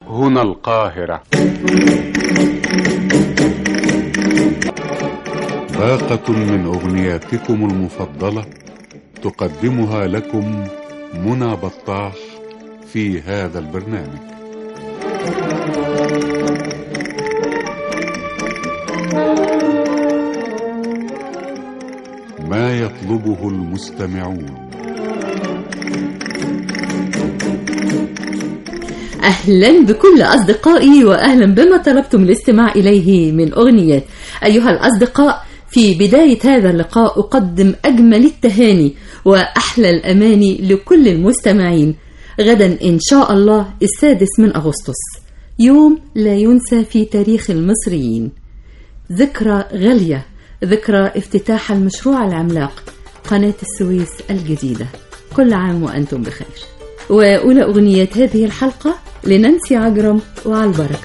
هنا القاهرة باقة من أغنياتكم المفضلة تقدمها لكم منى بطاح في هذا البرنامج ما يطلبه المستمعون أهلا بكل أصدقائي وأهلا بما طلبتم الاستماع إليه من أغنيات أيها الأصدقاء في بداية هذا اللقاء أقدم أجمل التهاني وأحلى الأماني لكل المستمعين غدا إن شاء الله السادس من أغسطس يوم لا ينسى في تاريخ المصريين ذكرى غالية ذكرى افتتاح المشروع العملاق قناة السويس الجديدة كل عام وأنتم بخير وأولى أغنيات هذه الحلقة لنانسي عجرم وعلى البركة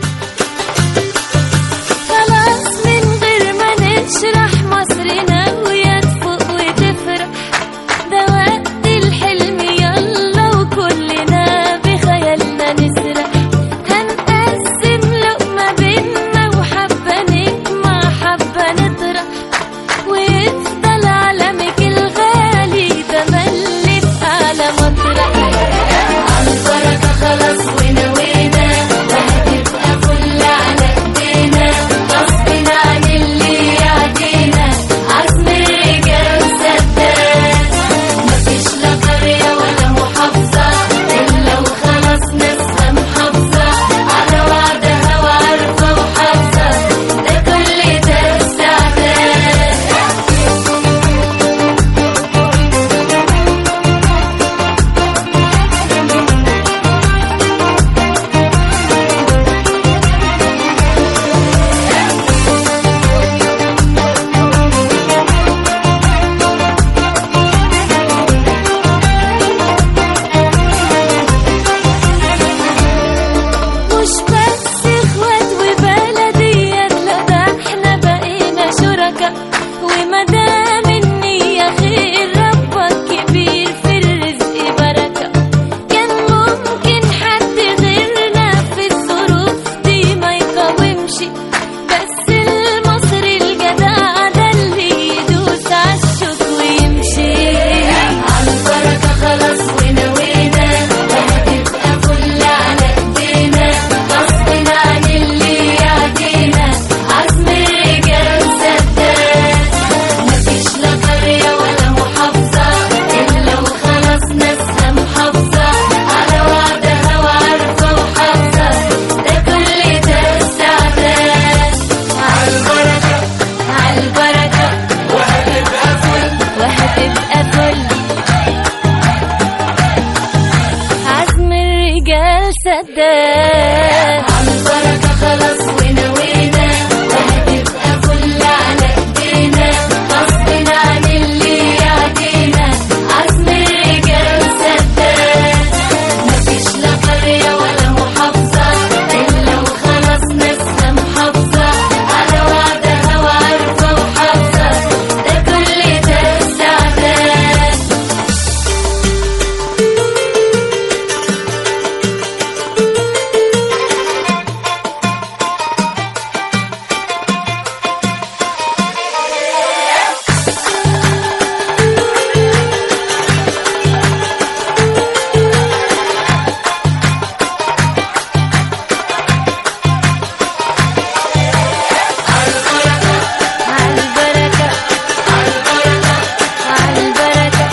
خلاص من غير ما نشرح مصر ناوية تفوق وتفرح ده وقت الحلم يلا وكلنا بخيالنا نسرح هنقسم لقمة بينا وحبة نجمع حبة نطرح ويفضل علمك الغالي ده ملي في أعلى مطرح عالبركة خلاص ونوينا وهتبقى فل على ايدينا غصب عن اللي يعدينا عزم الرجال سداد مفيش لا قرية ولا محافظة إلا وخلاص ناسها محافظة على وعدها وعارفة وحافظة ده كل ده استعداد مش بس اخوات وبلديات لا ده احنا بقينا شركاء ومدام النية خير ربك كبير في الرزق بركة كان ممكن حد غيرنا في الظروف دي ما يقاومش بس المصري الجدع ده اللي يدوس عالشوك ويمشي عالبركة خلاص ونوينا وهتبقى فل على ايدينا غصب عن اللي يعدينا عزم الرجال سداد مفيش لا قرية ولا محافظة إلا وخلاص ناسها محافظة على وعدها وعارفة وحافظة ده كل ده استعداد عالبركة عالبركة وهتبقى فل وهتبقى فل عزم الرجال سداد عالبركة خلاص ونوينا وهتبقى فل على ايدينا غصب عن اللي يعدينا عزم الرجال سداد مفيش لا قرية ولا محافظة إلا وخلاص ناسها محافظة على وعدها وعارفة وحافظة ده كل ده استعداد عالبركة عالبركة عالبركة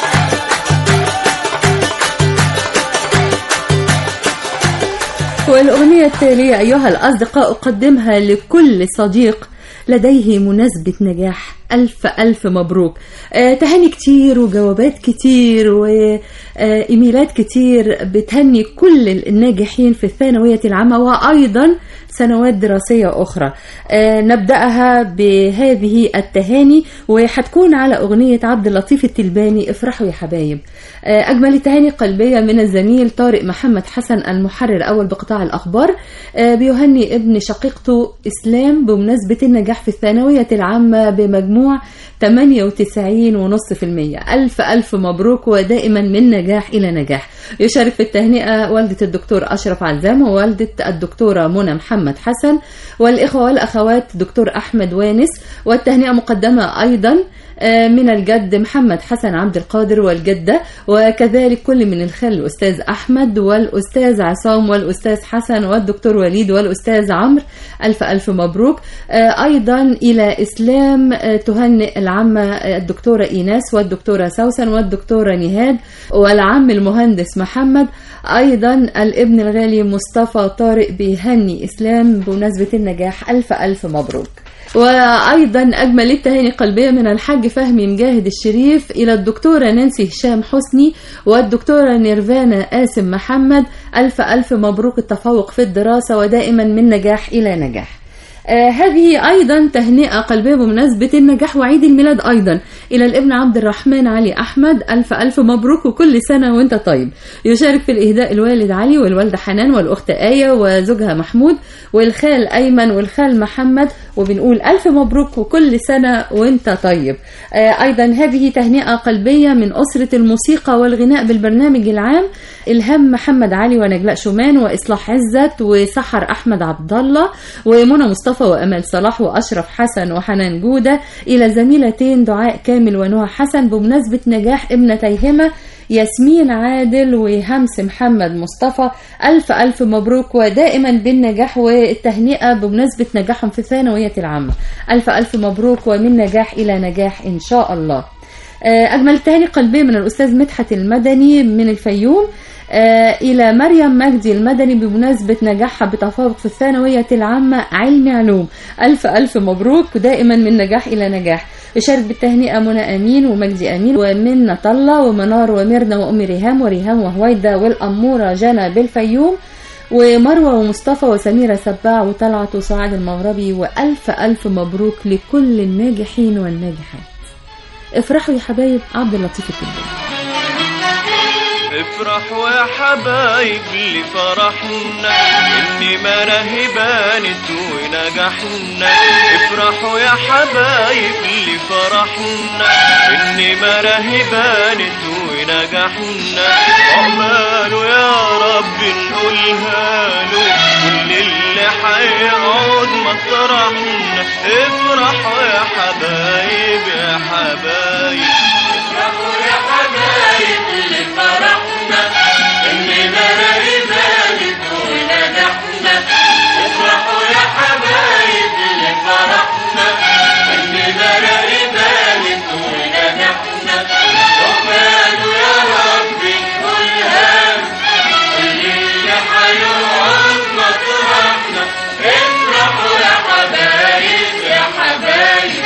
والأغنية التالية أيها الأصدقاء أقدمها لكل صديق لديه مناسبة نجاح ألف ألف مبروك آه تهاني كتير وجوابات كتير وإيميلات كتير بتهني كل الناجحين في الثانوية العامة وأيضا سنوات دراسية أخرى آه نبدأها بهذه التهاني وهتكون على أغنية عبد اللطيف التلباني افرحوا يا حبايب آه أجمل التهاني قلبية من الزميل طارق محمد حسن المحرر أول بقطاع الأخبار آه بيهني ابن شقيقته إسلام بمناسبة النجاح في الثانوية العامة بمجموع 98.5% ألف ألف مبروك ودائما من نجاح إلى نجاح يشارك في التهنئة والدة الدكتور أشرف عزام ووالدة الدكتورة منى محمد حسن والإخوة والأخوات دكتور أحمد وانس والتهنئة مقدمة أيضا آه، من الجد محمد حسن عبد القادر والجدة وكذلك كل من الخال الأستاذ أحمد والأستاذ عصام والأستاذ حسن والدكتور وليد والأستاذ عمرو ألف ألف مبروك آه، أيضا إلى إسلام آه، تهنئ العمة آه، الدكتورة إيناس والدكتورة سوسن والدكتورة نهاد والعم المهندس محمد أيضا الابن الغالي مصطفى طارق بيهني إسلام بمناسبة النجاح ألف ألف مبروك وأيضا أجمل التهاني قلبية من الحاج فهمي مجاهد الشريف إلى الدكتورة نانسي هشام حسني والدكتورة نيرفانا قاسم محمد ألف ألف مبروك التفوق في الدراسة ودائما من نجاح إلى نجاح آه هذه أيضا تهنئة قلبية بمناسبة النجاح وعيد الميلاد أيضا إلى الابن عبد الرحمن علي أحمد ألف ألف مبروك وكل سنة وأنت طيب يشارك في الإهداء الوالد علي والوالدة حنان والأخت آية وزوجها محمود والخال أيمن والخال محمد وبنقول ألف مبروك وكل سنة وأنت طيب آه أيضا هذه تهنئة قلبية من أسرة الموسيقى والغناء بالبرنامج العام إلهام محمد علي ونجلاء شومان وإصلاح عزت وسحر أحمد عبد الله ومنى مصطفى وأمال صلاح وأشرف حسن وحنان جودة إلى زميلتين دعاء كامل ونهى حسن بمناسبة نجاح ابنتيهما ياسمين عادل وهمس محمد مصطفى ألف ألف مبروك ودائما بالنجاح والتهنئة بمناسبة نجاحهم في الثانوية العامة ألف ألف مبروك ومن نجاح إلى نجاح إن شاء الله آه، أجمل تهاني قلبية من الأستاذ مدحت المدني من الفيوم آه، إلى مريم مجدي المدني بمناسبة نجاحها بتفوق في الثانوية العامة علم علوم ألف ألف مبروك ودائما من نجاح إلى نجاح يشارك بالتهنئة منى أمين ومجدي أمين ومنة الله ومنار وميرنا وأم ريهام وريهام وهويدا والأمورة جنى بالفيوم ومروة ومصطفى وسميرة سباع وطلعت وسعاد المغربي وألف ألف مبروك لكل الناجحين والناجحات افرحوا يا حبايب عبد اللطيف الكبير افرحوا يا حبايب لفرحنا ان مراهي بانت ونجحنا افرحوا يا حبايب لفرحنا ان مراهي بانت ونجحنا عقباله يا رب نقولها له كل اللي هيقعد مطرحنا افرحوا يا حبايب يا حبايب افرحوا يا حبايب اللي فرحنا اننا رجالك ونجحنا افرحوا يا حبايب اللي فرحنا اننا رجالك ونجحنا وقالوا يا رب نقولها اللي هيقعد مطرحنا افرحوا يا حبايب يا حبايب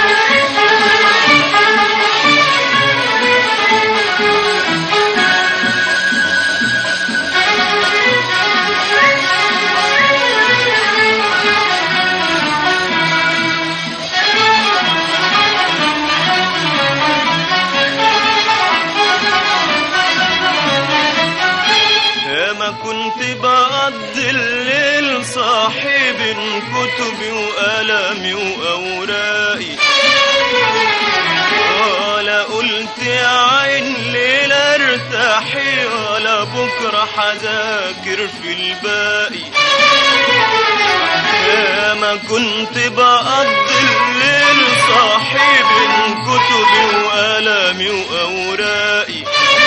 يا ما كنت بقضي الليل صاحب كتبي وقلمي وأوراقي ولا قلت يا عين ليلة ارتاحي ولا بكرة حذاكر في الباقي يا ما كنت بقضي الليل صاحب كتبي وقلمي وأوراقي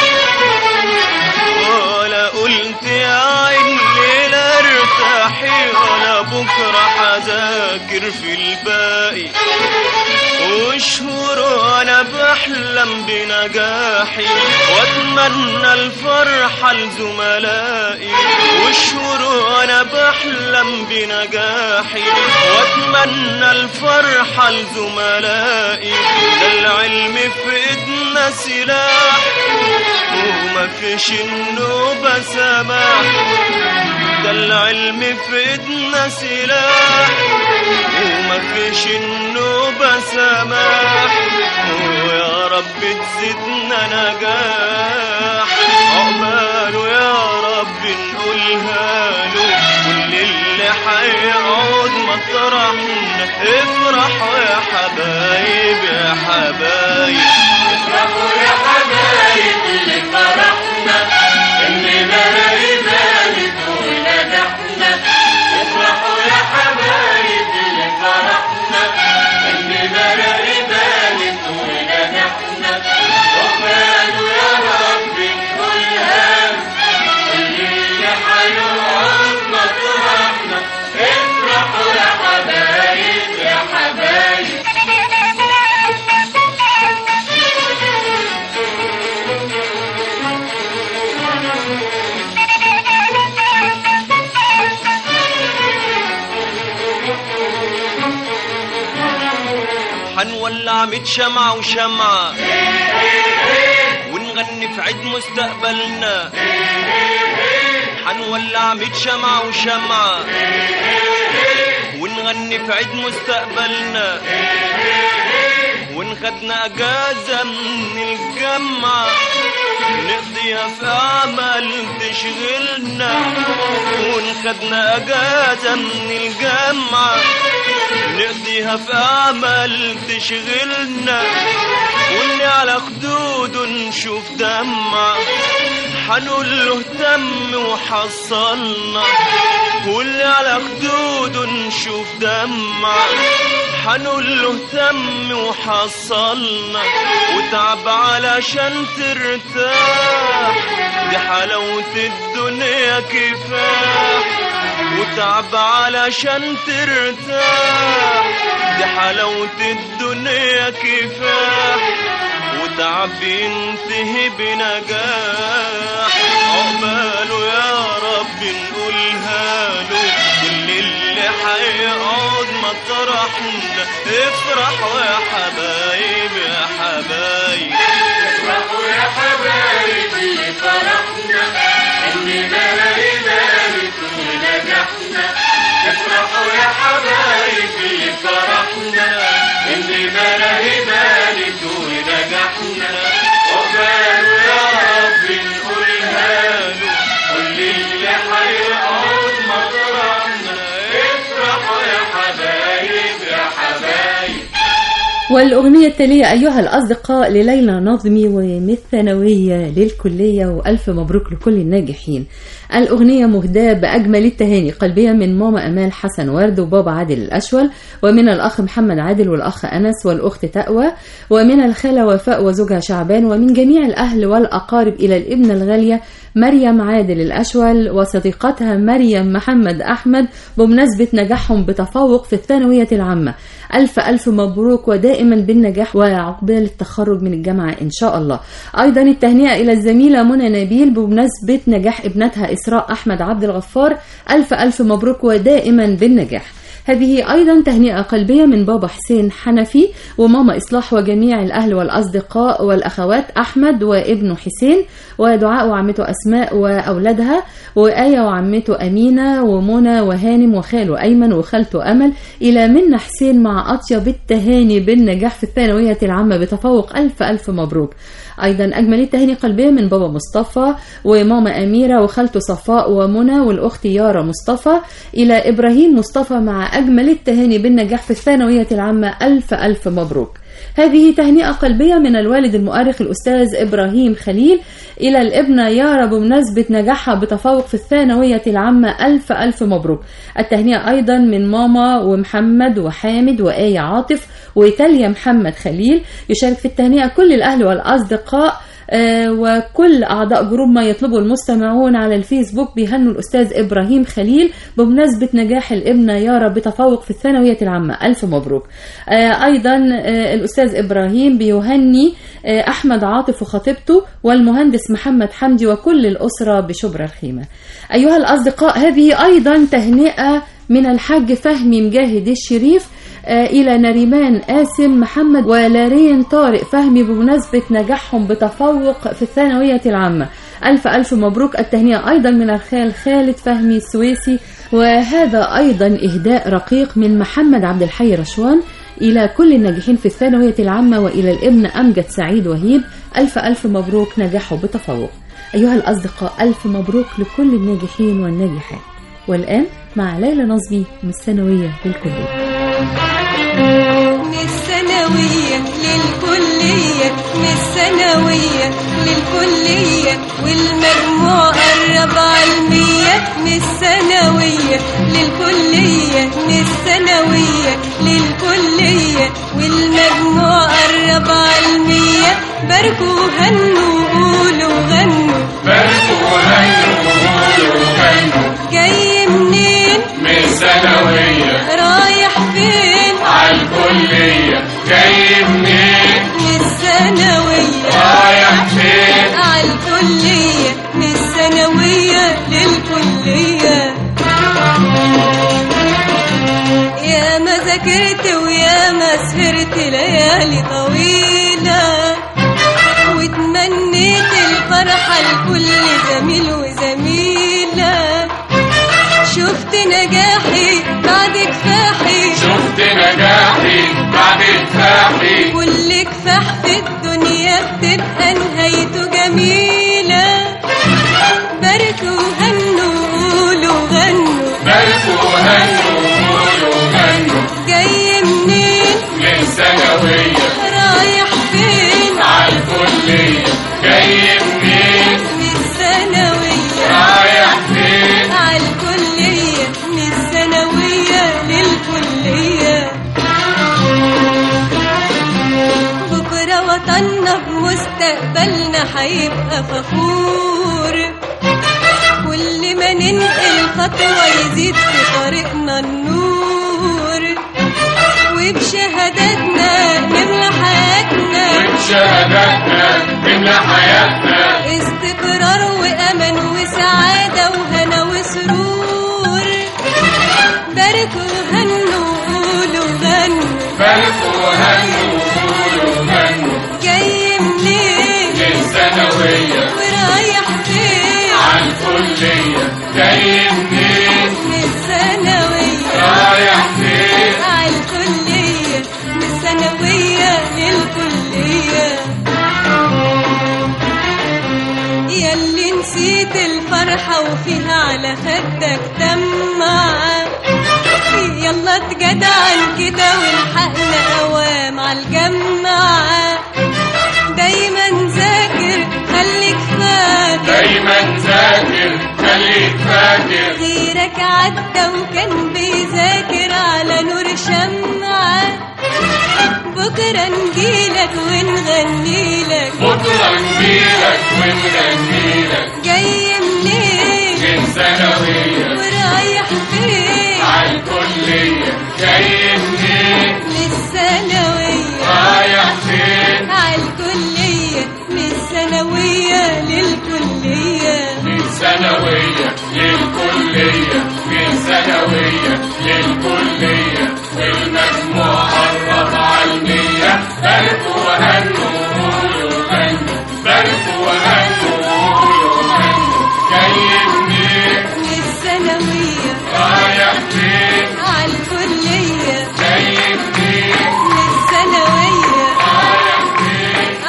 ولا قلت يا عين ليلة ارتاحي ولا بكرة حذاكر في الباقي وشهور وانا بحلم بنجاحي واتمنى الفرحة لزملائي وشهور وانا بحلم بنجاحي واتمنى الفرحة لزملائي ده العلم في ايدنا سلاح وما فيش النوبة سماح ده العلم في ايدنا سلاح وما فيش النوبة سماح ويا رب تزيدنا نجاح عقباله يا رب نقولها له كل اللي هيقعد مطرحنا افرحوا يا حبايب يا حبايب افرحوا يا حبايب اللي فرحنا اننا ريبانك ونجحنا افرحوا يا حبايب اللي فرحنا اننا ريبانك ونجحنا وقالوا يا رب كلها اللي حيقعد مطرحنا افرحوا يا حبايب يا حبايب حنولع ميت شمعة وشمعة ونغني في عيد مستقبلنا حنولع ميت شمعة وشمعة ونغني في عيد مستقبلنا ونخدنا أجازة من الجامعة نقضيها في أعمال تشغلنا ونخدنا أجازة من الجامعة نقضيها في أعمال تشغلنا واللي على خدوده نشوف دمع حنقول له تم وحصلنا واللي على خدوده نشوف دمع حنقول له تم وحصلنا وتعب علشان ترتاح دي حلاوة الدنيا كفاح وتعب علشان ترتاح دي حلاوة الدنيا كفاح وتعب ينتهي بنجاح عقباله يا رب نقولها له كل اللي هيقعد مطرحنا افرحوا يا حبايب يا حبايب افرحوا يا حبايب اللي فرحنا اننا لقيناك ونجحنا افرحوا يا حبايب اللي فرحنا اننا لقيناك ونجحنا عقباله يا رب نقولها له كل اللي هيقعد مطرحنا افرحوا يا حبايب يا حبايب والأغنية التالية أيها الأصدقاء لليلى نظمي ومن الثانوية للكلية وألف مبروك لكل الناجحين الأغنية مهداة بأجمل التهاني قلبية من ماما أمال حسن ورد وبابا عادل الأشول ومن الأخ محمد عادل والأخ أنس والأخت تقوى ومن الخالة وفاء وزوجها شعبان ومن جميع الأهل والأقارب إلى الابنة الغالية مريم عادل الأشول وصديقتها مريم محمد أحمد بمناسبة نجاحهم بتفوق في الثانوية العامة ألف ألف مبروك ودائما بالنجاح وعقبال التخرج من الجامعة إن شاء الله أيضا التهنئة إلى الزميلة منى نبيل بمناسبة نجاح ابنتها إسراء أحمد عبد الغفار ألف ألف مبروك ودائما بالنجاح هذه أيضا تهنئة قلبية من بابا حسين حنفي وماما إصلاح وجميع الأهل والأصدقاء والأخوات أحمد وابنه حسين ودعاء وعمته أسماء وأولادها وآية وعمته أمينة ومنى وهانم وخاله أيمن وخالته أمل إلى منى حسين مع أطيب التهاني بالنجاح في الثانوية العامة بتفوق ألف ألف مبروك أيضا أجمل التهاني قلبية من بابا مصطفى وماما أميرة وخالته صفاء ومنى والأخت يارا مصطفى إلى إبراهيم مصطفى مع أجمل التهاني بالنجاح في الثانوية العامة ألف ألف مبروك هذه تهنئة قلبية من الوالد المؤرخ الأستاذ إبراهيم خليل إلى الابنة يارا بمناسبة نجاحها بتفوق في الثانوية العامة ألف ألف مبروك التهنئة أيضا من ماما ومحمد وحامد وآية عاطف وتاليا محمد خليل يشارك في التهنئة كل الأهل والأصدقاء آه، وكل أعضاء جروب ما يطلبه المستمعون على الفيسبوك بيهنوا الأستاذ إبراهيم خليل بمناسبة نجاح الابنة يارا بتفوق في الثانوية العامة ألف مبروك آه، أيضا آه، الأستاذ إبراهيم بيهني آه، أحمد عاطف وخطيبته والمهندس محمد حمدي وكل الأسرة بشبرا الخيمة أيها الأصدقاء هذه أيضا تهنئة من الحاج فهمي مجاهد الشريف آه، إلى نريمان قاسم محمد ولارين طارق فهمي بمناسبة نجاحهم بتفوق في الثانوية العامة ألف ألف مبروك التهنئة أيضا من الخال خالد فهمي السويسي وهذا أيضا إهداء رقيق من محمد عبد الحي رشوان إلى كل الناجحين في الثانوية العامة وإلى الابن أمجد سعيد وهيب ألف ألف مبروك نجحوا بتفوق أيها الأصدقاء ألف مبروك لكل الناجحين والناجحات والآن مع ليلى نصبي من الثانوية للكلية من الثانوية للكلية من الثانوية للكلية والمجموع قرب على المية من الثانوية للكلية من الثانوية للكلية والمجموع قرب على المية باركوا هنوا قولوا غنوا جاي منين من الثانوية رايح فين عالكلية جاي منين من الثانوية رايح فين عالكلية من الثانوية للكلية يا ما ذاكرت ويا ما سهرت ليالي طويلة وتمنيت الفرحة لكل زميل وزميلة شفت نجاحي بعد كفاحي شفت نجاحي بعد كفاحي كل كفاح في الدنيا بتبقى نهايته جميلة باركوا هنوا قولوا غنوا باركوا هنوا قولوا هنوا جاي منين من الثانوية رايح فين عالكلية جاي منين من الثانوية رايح فين عالكلية من الثانوية للكلية بكرة وطننا بمستقبلنا هيبقى فخور كل ما ننقل خطوة يزيد في طريقنا النور وبشهاداتنا نملى حياتنا شهاداتنا تملى حياتنا استقرار وأمل وسعادة وهنا وسرور باركوا هنوا قولوا غنوا باركوا هنوا قولوا هنوا جاي منين من الثانوية ورايح فين عالكلية جاي منين من الثانوية رايح فين عالكلية من الثانوية للكلية ياللي نسيت الفرحة وفيها على خدك دمعة يلا اتجدعن كده والحقنا قوام عالجمعة دايما ذاكر خليك فاكر دايما ذاكر خليك فاكر غيرك عدى وكان بيذاكر على نور شمعة بكرة نجيلك ونغنيلك بكرة نجيلك ونغنيلك جاي منين من ثانوية ورايح فين عالكلية جاي منين من الثانوية رايح فين عالكلية من الثانوية للكلية من ثانوية للكلية من ثانوية للكلية والمجموع قرب عالمية باركوا وهنوا قولوا غنوا باركوا وهنوا قولوا غنوا جاي منين من الثانوية رايح فين عالكلية جاي منين من الثانوية رايح فين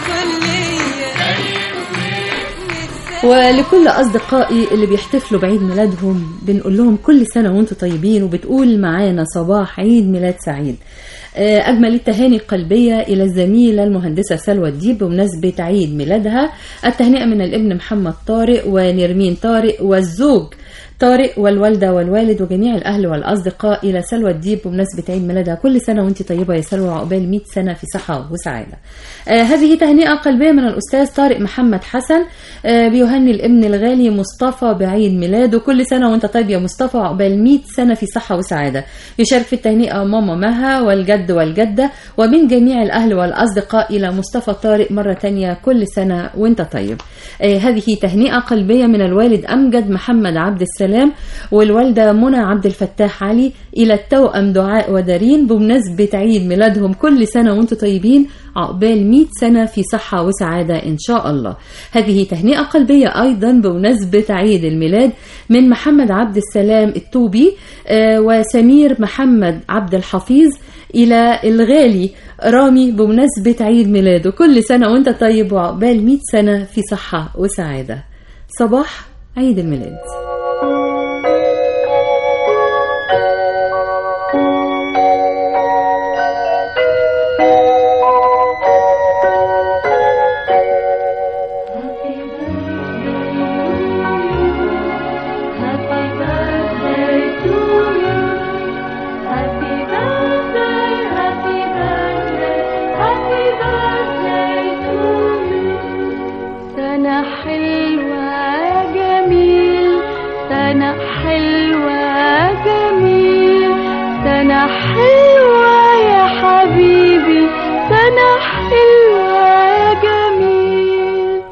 عالكلية جاي منين من الثانوية ولكل أصدقائي اللي بيحتفلوا بعيد ميلادهم بنقول لهم كل سنة وانتم طيبين وبتقول معانا صباح عيد ميلاد سعيد آه، أجمل التهاني القلبية إلى الزميلة المهندسة سلوى الديب بمناسبة عيد ميلادها التهنئة من الابن محمد طارق ونرمين طارق والزوج طارق والوالدة والوالد وجميع الأهل والأصدقاء إلى سلوى الديب بمناسبة عيد ميلادها كل سنة وأنت طيبة يا سلوى عقبال 100 سنة في صحة وسعادة آه هذه تهنئة قلبية من الأستاذ طارق محمد حسن آه بيهني الابن الغالي مصطفى بعيد ميلاده كل سنة وأنت طيب يا مصطفى عقبال 100 سنة في صحة وسعادة يشارك في التهنئة ماما مها والجد والجدة ومن جميع الأهل والأصدقاء إلى مصطفى طارق مرة تانية كل سنة وأنت طيب آه هذه تهنئة قلبية من الوالد أمجد محمد عبد السلام والوالدة منى عبد الفتاح علي إلى التوأم دعاء ودارين بمناسبة عيد ميلادهم كل سنة وأنتم طيبين عقبال 100 سنة في صحة وسعادة إن شاء الله هذه تهنئة قلبية أيضا بمناسبة عيد الميلاد من محمد عبد السلام التوبي آه، وسمير محمد عبد الحفيظ إلى الغالي رامي بمناسبة عيد ميلاده كل سنة وأنت طيب وعقبال 100 سنة في صحة وسعادة صباح عيد الميلاد جميل سنة حلوة يا حبيبي سنة حلوة يا جميل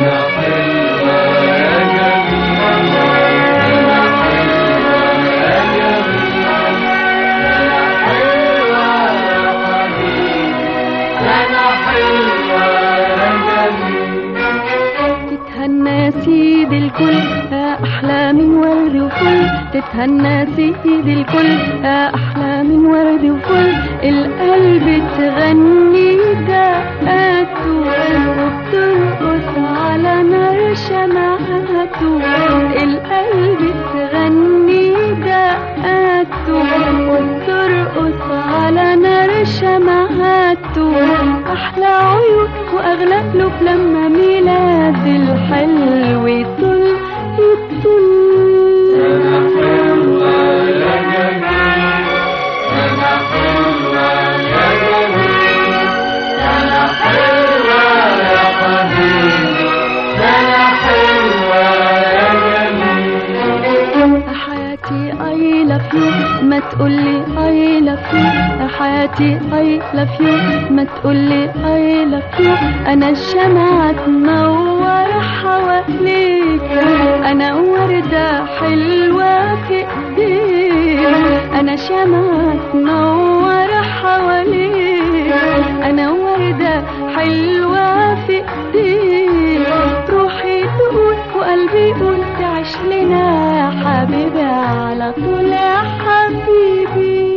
تتهنى سيد الكل يا أحلى من ورد وفل تتهنى سيد الكل يا أحلى من ورد وفل القلب تغني دقاته وبترقص على نار شمعته القلب تغني دقاته وبترقص على نار شمعته أحلى عيون وأغلى قلوب لما ميلاد الحلو يطل يطل حياتي I love you ما تقولي I love you حياتي I love you ما تقولي I love you أنا الشمعة تنور حواليك أنا وردة حلوة في إيديك أنا شمعة تنور حواليك أنا وردة حلوة في إيديك روحي تقول وقلبي يقول تعيش لنا يا حبيبي على طول يا حبيبي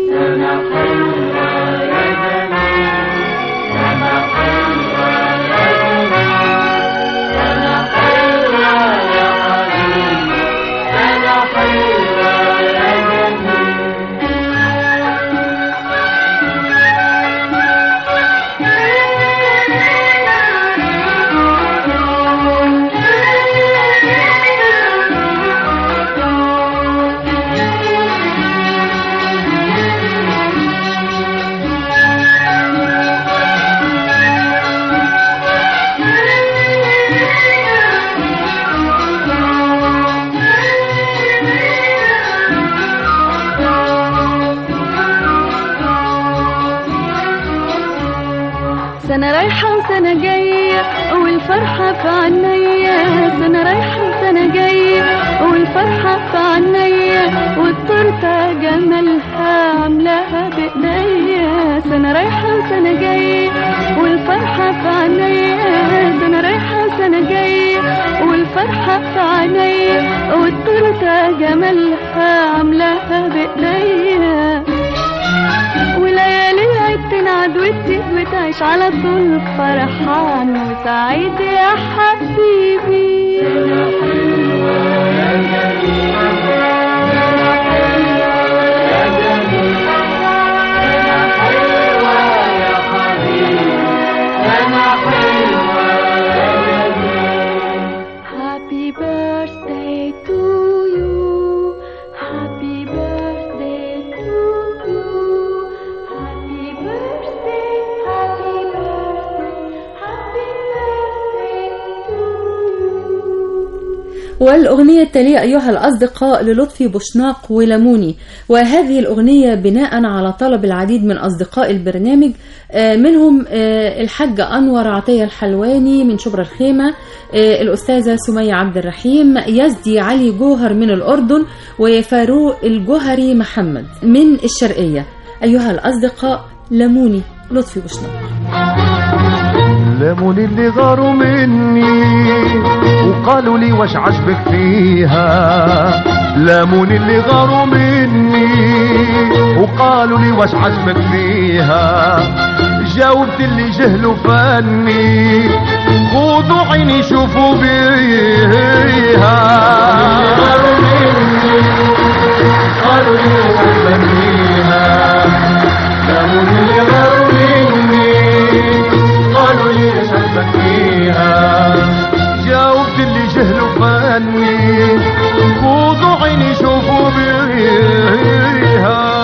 سنة رايحة وسنة جاية والفرحة في عينيا سنة رايحة وسنة جاية والفرحة في عينيا والتورتة جمالها عاملاها بإيديا سنة رايحة وسنة جاية والفرحة في عينيا سنة رايحة وسنة جاية والفرحة في عينيا والتورتة جمالها عاملاها بإيديا وليالي العيد تنعد وتزيد وتعيش على طول فرحان وسعيد يا حبيبي Happy birthday to you. Happy birthday to you. Happy birthday, happy birthday, happy birthday to you. والأغنية التالية أيها الأصدقاء للطفي بوشناق ولموني وهذه الأغنية بناء على طلب العديد من أصدقاء البرنامج آه، منهم آه، الحاج أنور عطية الحلواني من شبرا الخيمة آه، الأستاذة سمية عبد الرحيم يزدي علي جوهر من الأردن وفاروق الجوهري محمد من الشرقية أيها الأصدقاء لموني لطفي بوشناق لموني اللي غاروا مني وقالوا لي واش عجبك فيها لموني اللي غاروا مني وقالوا لي واش عجبك فيها جاوبت اللي جهلوا فني خذوا عيني شوفوا بيها قالوا لي واش عجبك فيها لموني اللي غاروا مني قالوا لي ايش عجبك فيها جاوبت اللي جهلوا فني خذوا عيني شوفوا بيها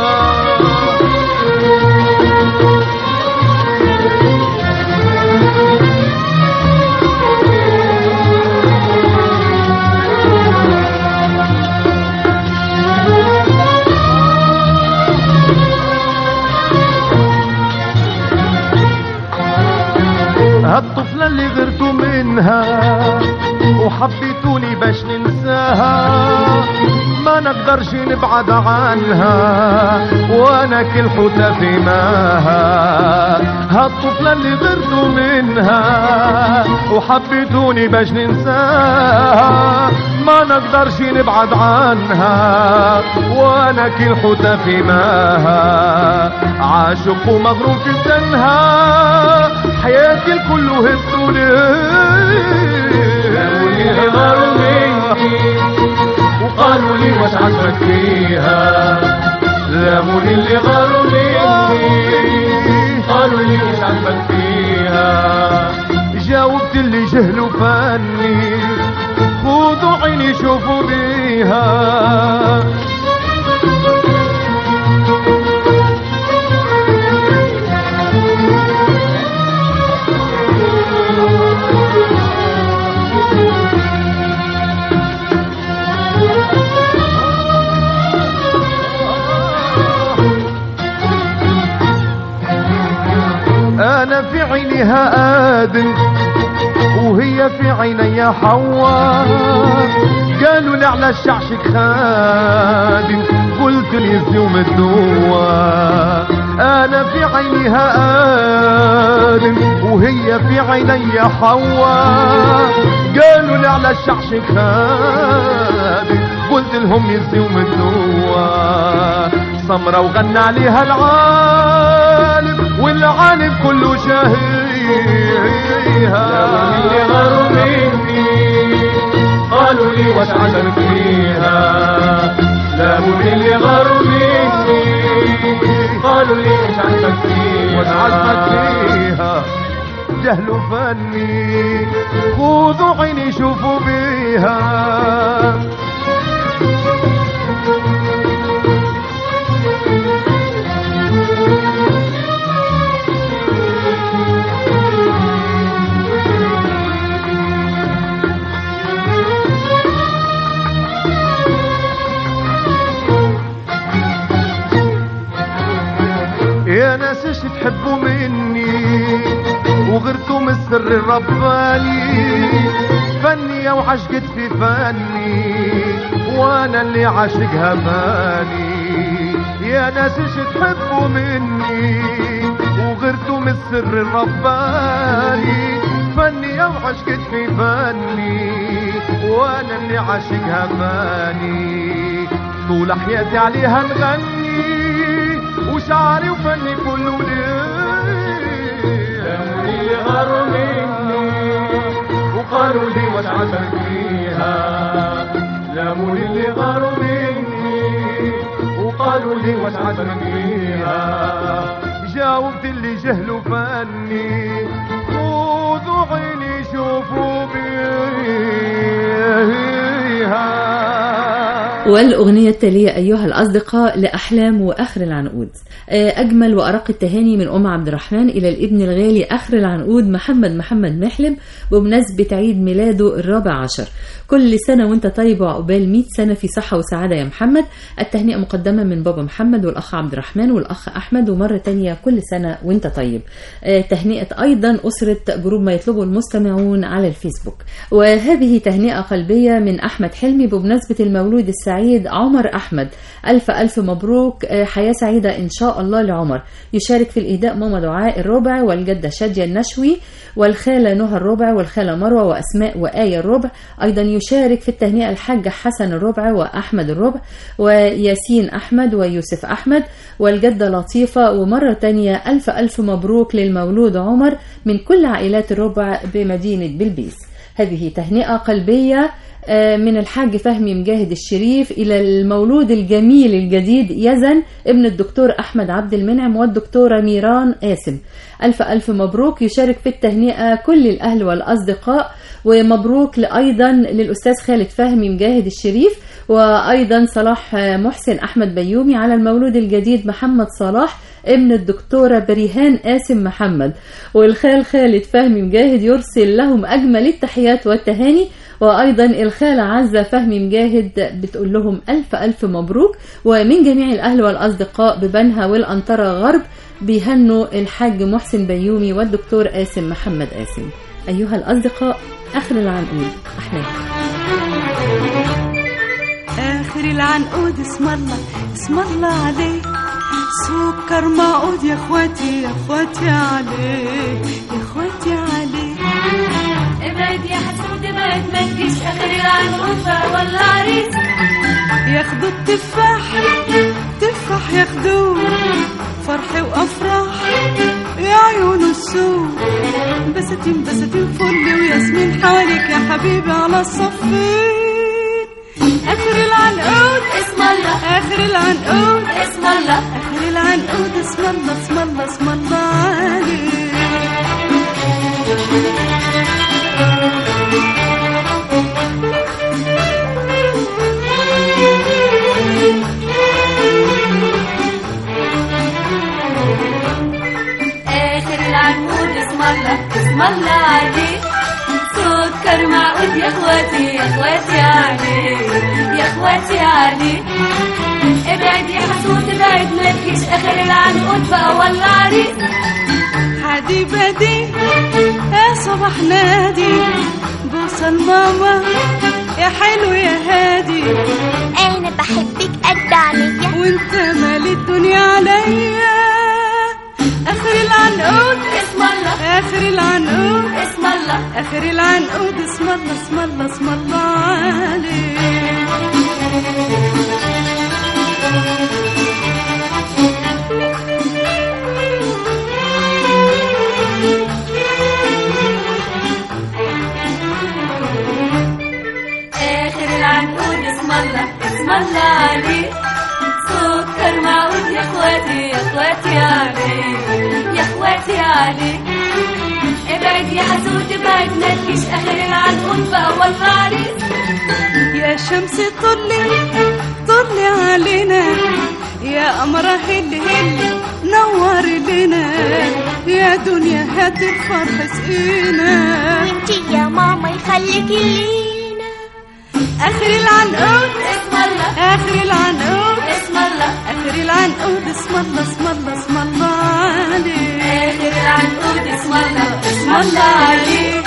وحبيتوني باش ننساها ما نقدرش نبعد عنها وانا كل حوتة في ماها هالطفلة اللي غرتوا منها وحبيتوني باش ننساها ما نقدرش نبعد عنها وانا كل حوتة في ماها عاشق ومغروم في سنها حياتي الكل هبتوا ليه غاروا مني وقالوا لي واش عجبك فيها لاموني اللي غاروا مني قالوا لي واش عجبك فيها جاوبت اللي جهلوا فاني خذوا عيني شوفوا بيها انا في عينها ادم وهي في عيني حواء قالوا لي على الشعشك خادم قلت لي الزوم الدواء انا في عينها ادم وهي في عيني حواء قالوا لي على الشعشك خادم قلت لهم يزوم الدواء سمرة وغنى عليها العالم والعالم كله شهيها اللي غاروا مني قالوا لي واش عجبك فيها لاموا اللي غاروا مني قالوا لي واش عجبك فيها واش عجبك فيها جهلوا فني خذوا عيني شوفوا بيها يا ناس ايش تحبوا مني وغرتوا من السر الرباني فني وعشقت في فني وانا اللي عاشقها ماني يا ناس ايش تحبوا مني وغرتوا من السر الرباني فني وعشقت في فني وانا اللي عاشقها ماني طول حياتي عليها نغني وشعري وفني كله ليه اللي غاروا مني وقالوا لي واش عجبك فيها لاموني اللي غاروا مني وقالوا لي واش عجبك فيها جاوبت اللي جهلوا فني خذوا عيني شوفوا بيها والأغنية التالية أيها الأصدقاء لأحلام وآخر العنقود آه، أجمل وأرق التهاني من أم عبد الرحمن إلى الابن الغالي آخر العنقود محمد محمد محلب بمناسبة عيد ميلاده الرابع عشر كل سنة وانت طيب وعقبال 100 سنة في صحة وسعادة يا محمد التهنئة مقدمة من بابا محمد والأخ عبد الرحمن والأخ أحمد ومرة تانية كل سنة وانت طيب آه، تهنئة أيضا أسرة جروب ما يطلبه المستمعون على الفيسبوك وهذه تهنئة قلبية من أحمد حلمي بمناسبة المولود السعيد عمر أحمد ألف ألف مبروك آه، حياة سعيدة إن شاء الله لعمر يشارك في الإهداء ماما دعاء الربع والجدة شادية النشوي والخالة نهى الربع والخالة مروة وأسماء وآية الربع أيضا يشارك في التهنئة الحاج حسن الربع وأحمد الربع وياسين أحمد ويوسف أحمد والجدة لطيفة ومرة تانية ألف ألف مبروك للمولود عمر من كل عائلات الربع بمدينة بلبيس هذه تهنئة قلبية آه، من الحاج فهمي مجاهد الشريف إلى المولود الجميل الجديد يزن ابن الدكتور أحمد عبد المنعم والدكتورة ميران قاسم ألف ألف مبروك يشارك في التهنئة كل الأهل والأصدقاء ومبروك أيضا للأستاذ خالد فهمي مجاهد الشريف وأيضا صلاح محسن أحمد بيومي على المولود الجديد محمد صلاح ابن الدكتورة بريهان قاسم محمد والخال خالد فهمي مجاهد يرسل لهم أجمل التحيات والتهاني وأيضا الخالة عزة فهمي مجاهد بتقول لهم ألف ألف مبروك ومن جميع الأهل والأصدقاء ببنها والأنطرة غرب بيهنوا الحاج محسن بيومي والدكتور قاسم محمد قاسم أيها الأصدقاء آخر العنقود أحلام آخر العنقود اسم الله اسم الله عليه سكر معقود يا اخواتي يا اخواتي عليه يا اخواتي عليه ابعد يا حسود ابعد ما تجيش اخر العنقود ولا عريس ياخدوا التفاح تفاح ياخدوه فرح وافراح يا عيون السوق بساتين بساتين فل وياسمين حواليك يا حبيبي على الصفين اخر العنقود اسم الله اخر العنقود اسم الله اخر العنقود اسم الله اسم الله اسم الله عليه اخر العنقود اسم الله اسم الله عليه سكر معقود يا اخواتي يا اخواتي عليه يا اخواتي عليه ابعد يا حسود ابعد ما تجيش اخر العنقود بقى ولا عريس حدي بدي يا صباح نادي بوصل ماما يا حلو يا هادي انا بحبك قد عينيا وانت مال الدنيا عليا اخر العنقود اسم الله اخر العنقود اسم الله اخر العنقود اسم الله اسم الله اسم الله عليه اخر العنقود اسم الله اسم الله عليه سكر معقود يا اخواتي يا اخواتي عليه يا اخواتي عليه ابعد يا حسود ابعد ما تجيش اخر العنقود بقى ولا عريس يا شمس طلي طلي علينا يا قمرة هل هل نور لنا يا دنيا هات الفرح سقينا وانتي يا ماما يخليكي لينا اخر العنقود اسم الله اخر العنقود اسم الله اخر العنقود اسم الله اسم الله اسم الله عليه اخر العنقود اسم الله اسم الله عليه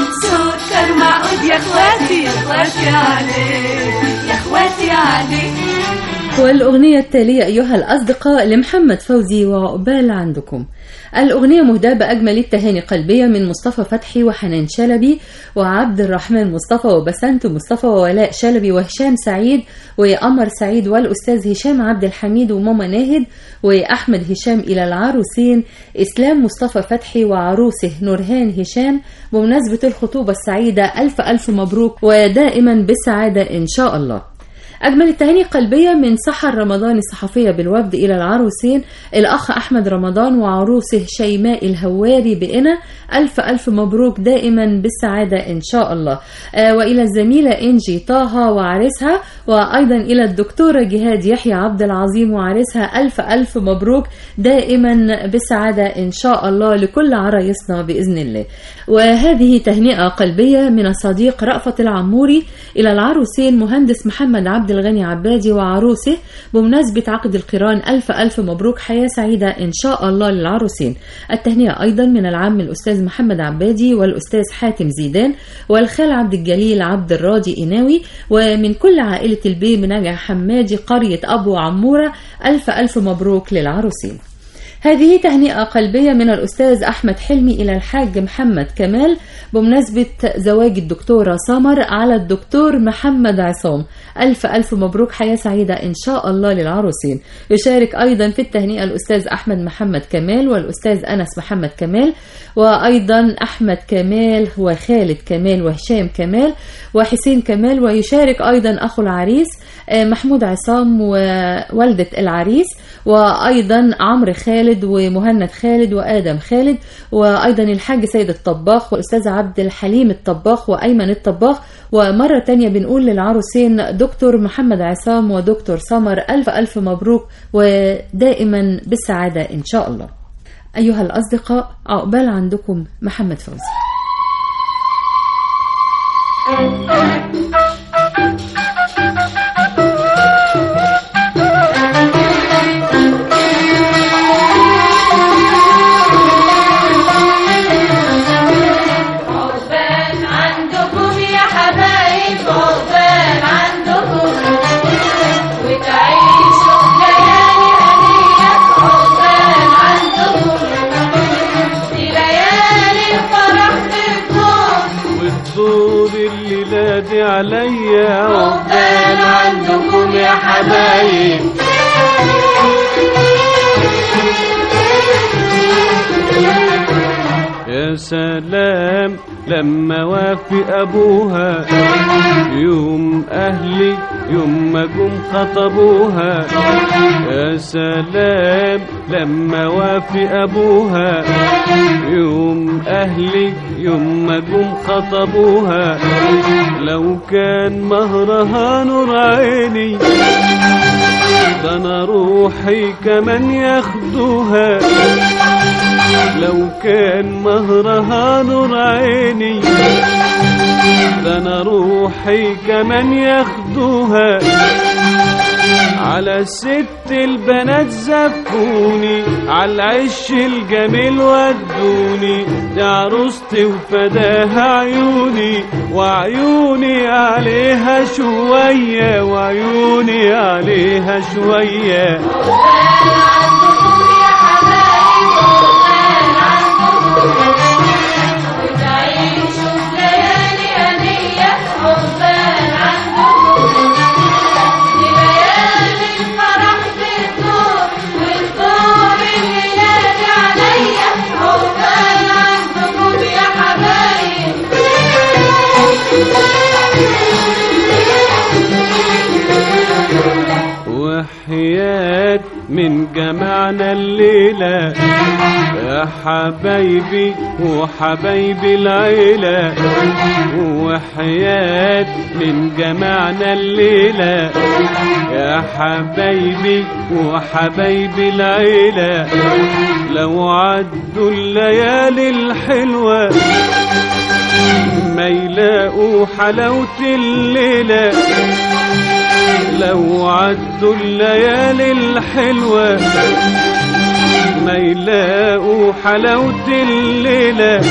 سكر معقود يا اخواتي يا اخواتي عليه يا اخواتي عليه والأغنية التالية أيها الأصدقاء لمحمد فوزي وعقبال عندكم الأغنية مهداة بأجمل التهاني قلبية من مصطفى فتحي وحنان شلبي وعبد الرحمن مصطفى وبسنت مصطفى وولاء شلبي وهشام سعيد وقمر سعيد والأستاذ هشام عبد الحميد وماما ناهد وأحمد هشام إلى العروسين إسلام مصطفى فتحي وعروسه نورهان هشام بمناسبة الخطوبة السعيدة ألف ألف مبروك ودائما بالسعادة إن شاء الله أجمل التهاني قلبية من سحر رمضان الصحفية بالوفد إلى العروسين الأخ أحمد رمضان وعروسه شيماء الهواري بقنا ألف ألف مبروك دائما بالسعادة إن شاء الله آه وإلى الزميلة إنجي طه وعريسها وأيضا إلى الدكتورة جهاد يحيى عبد العظيم وعريسها ألف ألف مبروك دائما بالسعادة إن شاء الله لكل عرايسنا بإذن الله وهذه تهنئة قلبية من الصديق رأفت العموري إلى العروسين مهندس محمد عبد الغني عبادي وعروسه بمناسبة عقد القران ألف ألف مبروك حياة سعيدة إن شاء الله للعروسين التهنئة أيضا من العم الأستاذ محمد عبادي والأستاذ حاتم زيدان والخال عبد الجليل عبد الراضي إناوي ومن كل عائلة البي منجع حمادي قرية أبو عمورة ألف ألف مبروك للعروسين هذه تهنئة قلبية من الأستاذ أحمد حلمي إلى الحاج محمد كمال بمناسبة زواج الدكتورة سمر على الدكتور محمد عصام ألف ألف مبروك حياة سعيدة إن شاء الله للعروسين يشارك أيضا في التهنئة الأستاذ أحمد محمد كمال والأستاذ أنس محمد كمال وأيضا أحمد كمال وخالد كمال وهشام كمال وحسين كمال ويشارك أيضا أخو العريس آه، محمود عصام ووالدة العريس وأيضا عمرو خالد ومهند خالد وآدم خالد وأيضا الحاج سيد الطباخ والأستاذ عبد الحليم الطباخ وأيمن الطباخ ومرة تانية بنقول للعروسين دكتور محمد عصام ودكتور سمر ألف ألف مبروك ودائما بالسعادة إن شاء الله أيها الأصدقاء عقبال عندكم محمد فوزي عقبال الليالي عليا عقبال عندكم يا حبايب يا سلام لما وافي ابوها يوم اهلي يوم ما جم خطبوها يا سلام لما وافي ابوها يوم اهلي يوم ما جم خطبوها لو كان مهرها نور عيني ده انا روحي كمان ياخدوها لو كان مهرها نور عيني ده انا روحي كمان ياخدوها على ست البنات زفوني على العش الجميل ودوني دي عروستي وفداها عيوني وعيوني عليها شوية وعيوني عليها شوية وحياة من جمعنا الليلة يا حبايبي وحبايبي العيلة وحياة من جمعنا الليلة يا حبايبي وحبايبي العيلة لو عدوا الليالي الحلوة ما يلاقوا حلاوة الليلة لو عدوا الليالي الحلوة ما يلاقوا حلاوة الليلة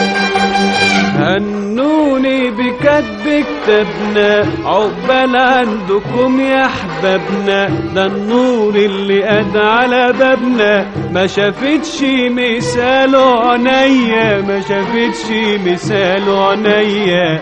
هنوني بكتب كتابنا عقبال عندكم يا احبابنا ده النور اللي قد على بابنا ما شافتش مثاله عينيا ما شافتش مثاله عينيا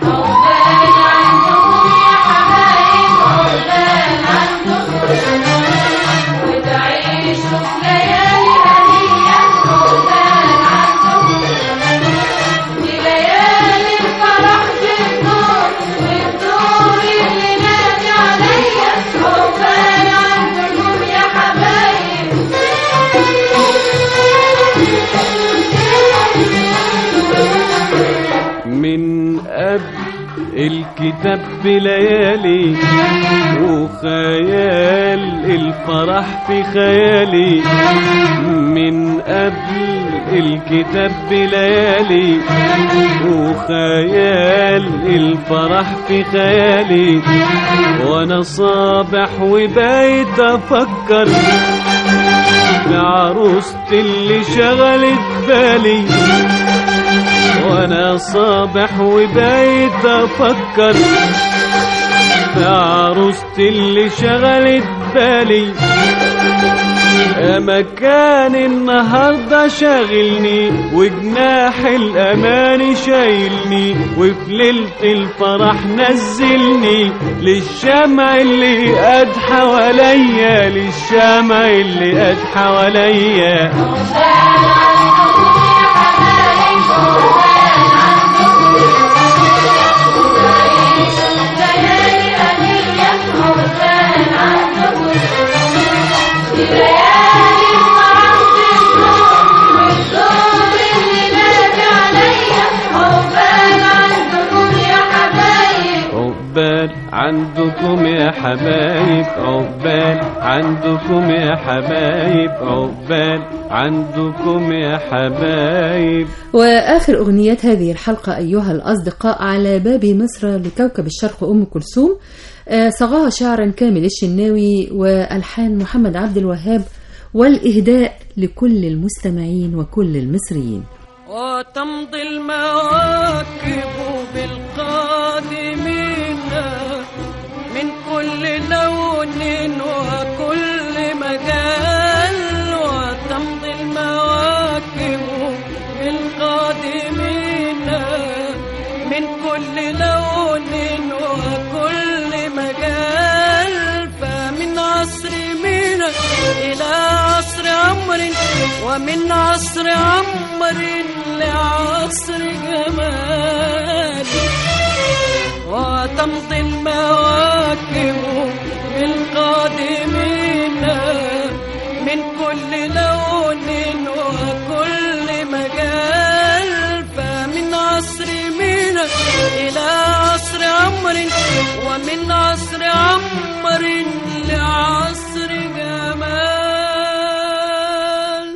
من قبل الكتاب بليالي وخيال الفرح في خيالي من قبل الكتاب بليالي وخيال الفرح في خيالي وانا صابح وبايت افكر في عروستي اللي شغلت بالي وانا صابح وبايت افكر في عروستي اللي شغلت بالي يا مكان النهاردة شاغلني وجناح الأمان شايلني وفي ليلة الفرح نزلني للشمع اللي قد حواليا للشمع اللي قد حواليا عقبال عندكم يا حبايب عقبال عندكم يا حبايب عقبال عندكم يا حبايب وآخر أغنيات هذه الحلقة أيها الأصدقاء على باب مصر لكوكب الشرق أم كلثوم آه، صغاها شعرا كامل الشناوي وألحان محمد عبد الوهاب والإهداء لكل المستمعين وكل المصريين وتمضي المواكب بالقادمين من كل لون وكل مجال وتمضي المواكب بالقادمين من كل لون ومن عصر عمر لعصر جمال وتمضي المواكب بالقادمين من كل لون وكل مجال فمن عصر مينا إلى عصر عمر ومن عصر عمر لعصر جمال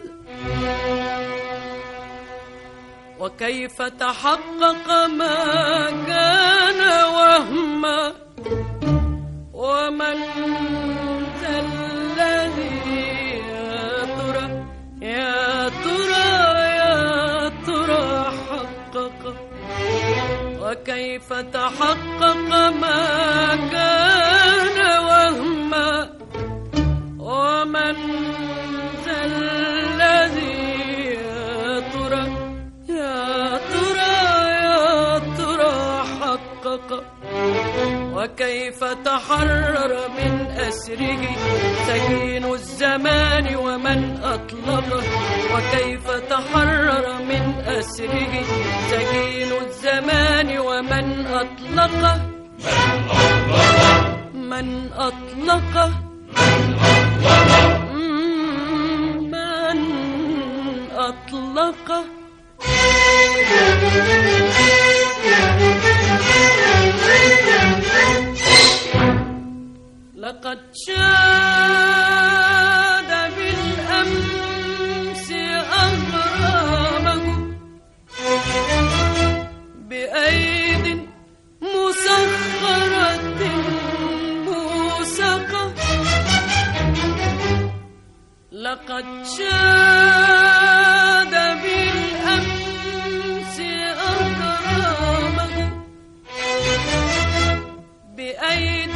وكيف تحقق ما كان وهما ومن ذا الذي يا ترى يا ترى يا ترى حقق وكيف تحقق ما كان وهما ومن ذا الذي يا ترى يا ترى يا ترى حقق وكيف تحرر من أسره سجين الزمان ومن أطلقه وكيف تحرر من أسره سجين الزمان ومن أطلقه من أطلقه مم، من أطلقه لقد شاد بالأمس أغرامه بأيد مسخرة موسقة لقد شاد بالأمس أغرامه بأيد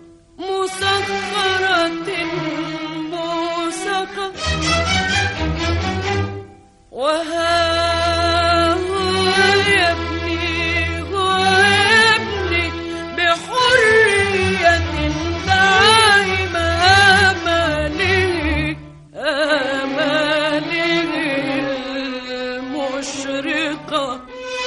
مسخرة موسقة وها هو يبني هو يبني بحرية دعائم آماله آماله المشرقة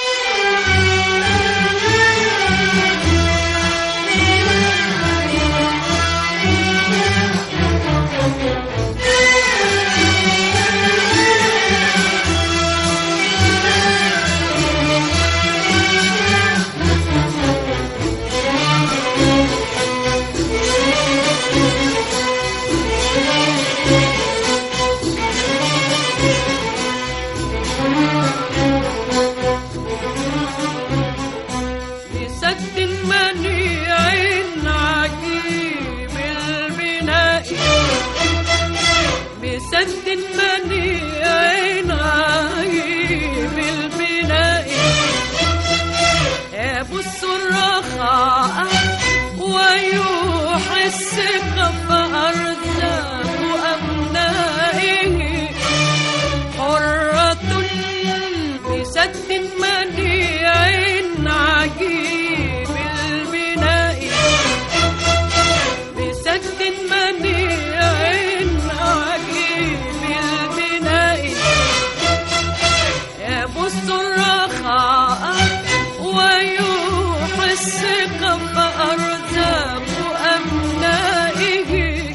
بسد منيع عجيب البناء بسد منيع عجيب البناء يبث الرخاء ويوحي الثقة فأرزاق أبنائه حرة بسد منيع عجيب البناء بسد منيع عجيب البناء يبث الرخاء ويوحي الثقة فأرزاق أبنائه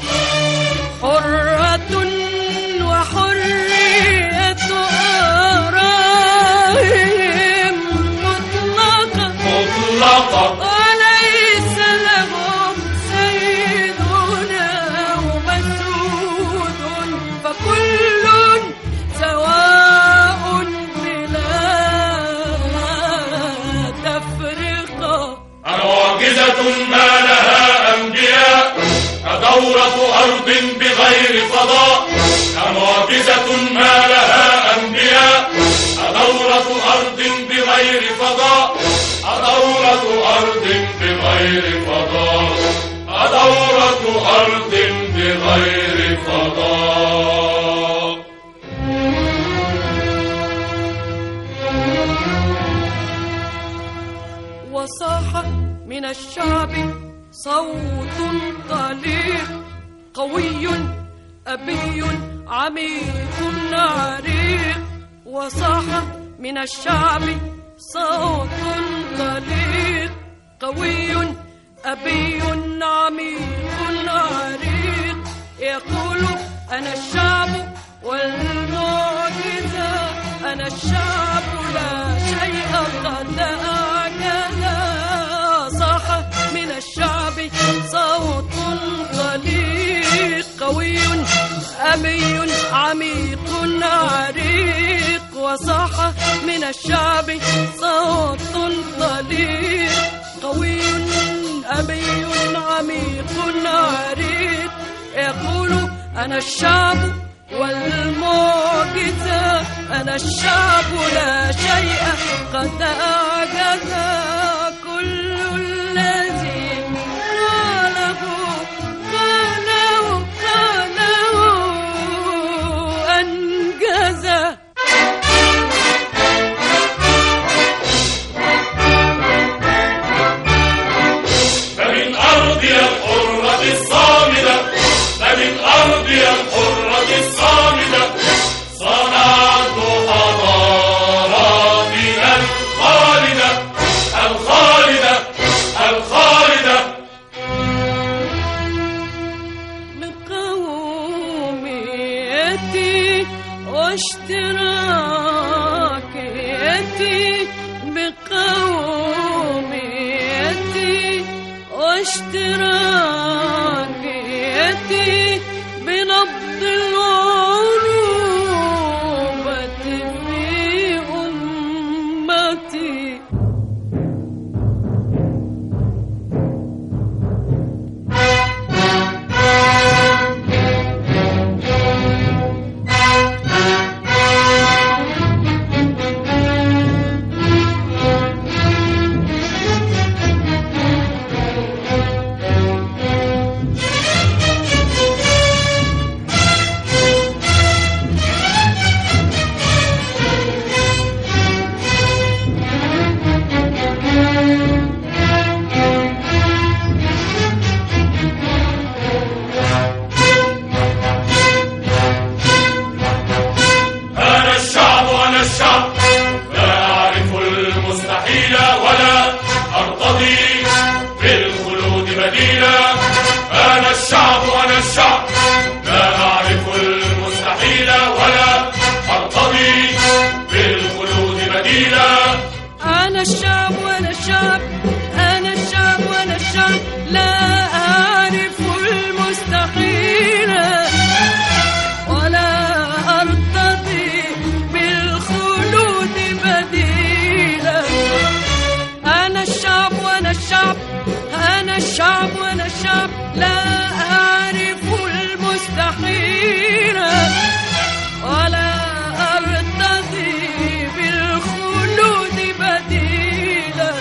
حرة وحرية آرائهم مطلقة مطلقة وليس لهم سيدنا ومسعود فكل سواء بلا تفرقة معجزة ما لها أنبياء كدورة أرض بغير فضاء معجزة ما لها أنبياء كدورة أرض بغير فضاء كدورة أرض بغير فضاء كدورة أرض بغير فضاء وصاح من الشعب صوت طليق قوي أبي عميق عريق وصاح من الشعب صوت طليق قوي أبي عميق عريق يقول أنا الشعب والمعجزة أنا الشعب لا شيء قد أعجز صاح من الشعب صوت طليق قوي أبي عميق عريق وصاح من الشعب صوت طليق قوي أبي عميق عريق يقول أنا الشعب والمعجزة أنا الشعب لا شيء قد أعجز كل الذي قاله قاله قاله أنجزه فمن أرضي الحرة الصامدة فمن أرضي الحرة الصامدة صنعت حضاراتنا الخالدة الخالدة الخالدة من قوميتي واشتراكيتي بقوميتي واشتراكيتي بنبض العروبة في أمتي أنا الشعب أنا الشعب لا أعرف المستحيل ولا أرتضي بالخلود بديلا أنا الشعب أنا الشعب لا أعرف المستحيل ولا أرتضي بالخلود بديلا أنا الشعب وأنا الشعب أنا الشعب وأنا الشعب لا أعرف المستحيل ولا أرتضي بالخلود بديلا أنا الشعب وأنا الشعب أنا الشعب وأنا الشعب لا أعرف المستحيل ولا أرتضي بالخلود بديلا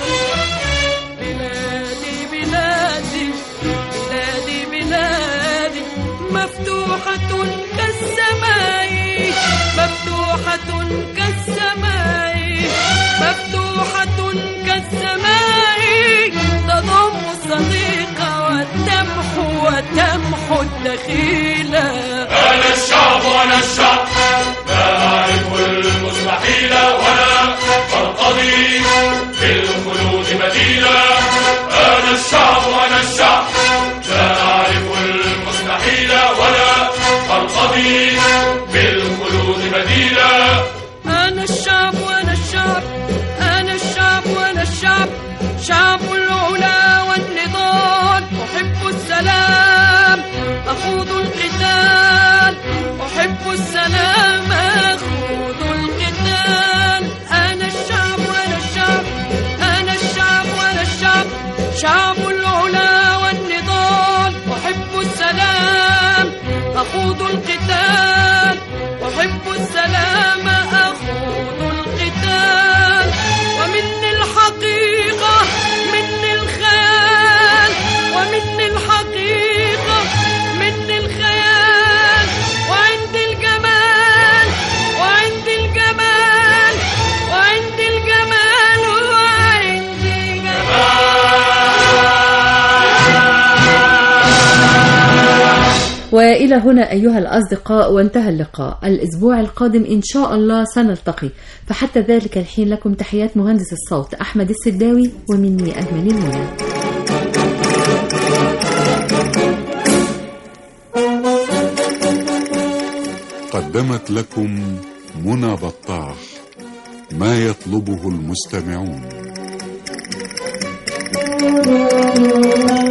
بلادي بلادي بلادي بلادي مفتوحة كالسماء مفتوحة كالسماء مفتوحة كالسماء تضم الصديق والتمحو وتمحو الدخيلة أنا الشعب أنا الشعب لا أعرف المستحيل ولا أرتضي بالخلود بديلا أنا الشعب أنا الشعب لا أعرف المستحيل ولا أرتضي بالخلود بديلا أنا الشعب وأنا الشعب أنا الشعب وأنا الشعب شعب العلا والنضال أحب السلام أخوض القتال أحب السلام أخوض القتال أنا الشعب وأنا الشعب أنا الشعب وأنا الشعب شعب العلا والنضال أحب السلام أخوض القتال أحب السلام أخوض القتال ومني الحقيقة مني الخيال ومني الحقيقة مني الخيال وعندي الجمال وعندي الجمال وعندي الجمال وعندي جمال وإلى هنا أيها الأصدقاء وانتهى اللقاء الأسبوع القادم إن شاء الله سنلتقي فحتى ذلك الحين لكم تحيات مهندس الصوت أحمد السداوي ومني أجمل المنى قدمت لكم منى بطاح ما يطلبه المستمعون